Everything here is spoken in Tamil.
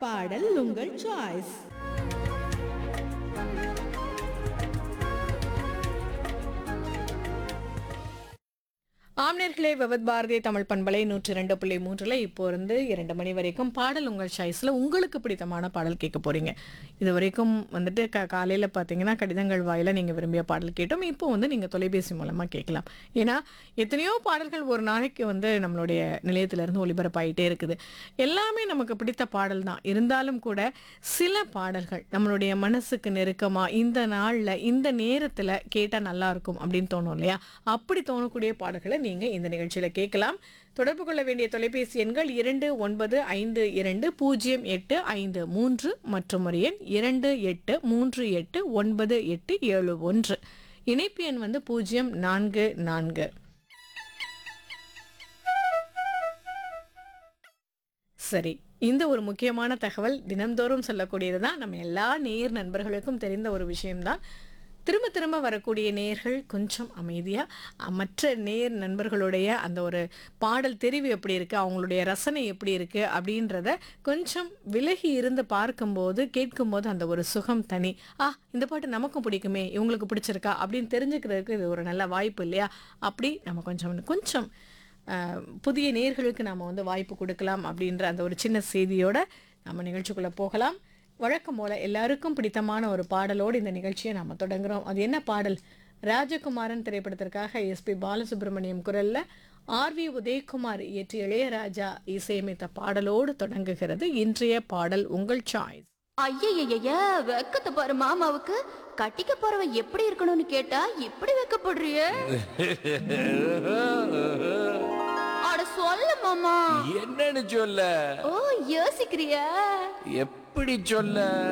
பாடல் உங்கள் சாய்ஸ் ஆம்னர்களே விவத் பாரதிய தமிழ் பண்பலை நூற்றி ரெண்டு புள்ளி மூன்றில் இப்போ இருந்து இரண்டு மணி வரைக்கும் பாடல் உங்கள் சாய்ஸில் உங்களுக்கு பிடித்தமான பாடல் கேட்க போறீங்க இது வரைக்கும் வந்துட்டு க காலையில் பார்த்தீங்கன்னா கடிதங்கள் வாயில நீங்கள் விரும்பிய பாடல் கேட்டோம் இப்போ வந்து நீங்கள் தொலைபேசி மூலமாக கேட்கலாம் ஏன்னா எத்தனையோ பாடல்கள் ஒரு நாளைக்கு வந்து நம்மளுடைய நிலையத்திலிருந்து ஒளிபரப்பாயிட்டே இருக்குது எல்லாமே நமக்கு பிடித்த பாடல் தான் இருந்தாலும் கூட சில பாடல்கள் நம்மளுடைய மனசுக்கு நெருக்கமாக இந்த நாளில் இந்த நேரத்தில் கேட்டால் நல்லா இருக்கும் அப்படின்னு தோணும் இல்லையா அப்படி தோணக்கூடிய பாடல்களை நீங்கள் இந்த நிகழ்ச்சியில் கேட்கலாம் தொடர்பு கொள்ள வேண்டிய தொலைபேசி எண்கள் இரண்டு ஒன்பது ஐந்து இரண்டு பூஜ்ஜியம் எட்டு ஐந்து மூன்று மற்றும் ஒரு எண் இரண்டு எட்டு மூன்று எட்டு ஒன்பது எட்டு ஏழு ஒன்று இணைப்பு எண் வந்து பூஜ்ஜியம் நான்கு நான்கு சரி இந்த ஒரு முக்கியமான தகவல் தினம்தோறும் சொல்லக்கூடியது தான் நம்ம எல்லா நேர் நண்பர்களுக்கும் தெரிந்த ஒரு விஷயம்தான் திரும்ப திரும்ப வரக்கூடிய நேர்கள் கொஞ்சம் அமைதியாக மற்ற நேர் நண்பர்களுடைய அந்த ஒரு பாடல் தெரிவு எப்படி இருக்குது அவங்களுடைய ரசனை எப்படி இருக்குது அப்படின்றத கொஞ்சம் விலகி இருந்து பார்க்கும்போது கேட்கும்போது அந்த ஒரு சுகம் தனி ஆ இந்த பாட்டு நமக்கும் பிடிக்குமே இவங்களுக்கு பிடிச்சிருக்கா அப்படின்னு தெரிஞ்சுக்கிறதுக்கு இது ஒரு நல்ல வாய்ப்பு இல்லையா அப்படி நம்ம கொஞ்சம் கொஞ்சம் அஹ், புதிய நேர்களுக்கு நாம் வந்து வாய்ப்பு கொடுக்கலாம் அப்படின்ற அந்த ஒரு சின்ன செய்தியோட நம்ம நிகழ்ச்சிக்குள்ளே போகலாம் வழக்கம் போல எல்லாருக்கும் பிடித்தமான ஒரு பாடலோடு இந்த நிகழ்ச்சியை நாம் தொடங்குறோம் அது என்ன பாடல் ராஜகுமாரன் திரைப்படத்திற்காக எஸ்பி பாலசுப்ரமணியம் குரல்ல ஆர் வி உதயகுமார் இயற்றிய இளையராஜா இசையமைத்த பாடலோடு தொடங்குகிறது இன்றைய பாடல் உங்கள் சாய்ஸ் ஐயய்யய்ய வெக்கத்தை பாரு மாமாவுக்கு கட்டிக்க போறவன் எப்படி இருக்கணும்னு கேட்டா இப்படி வெக்கப்படுறிய அட சொல்ல மாமா என்னன்னு சொல்ல ஓ யோசிக்கிறியா எப்படி சொல்ல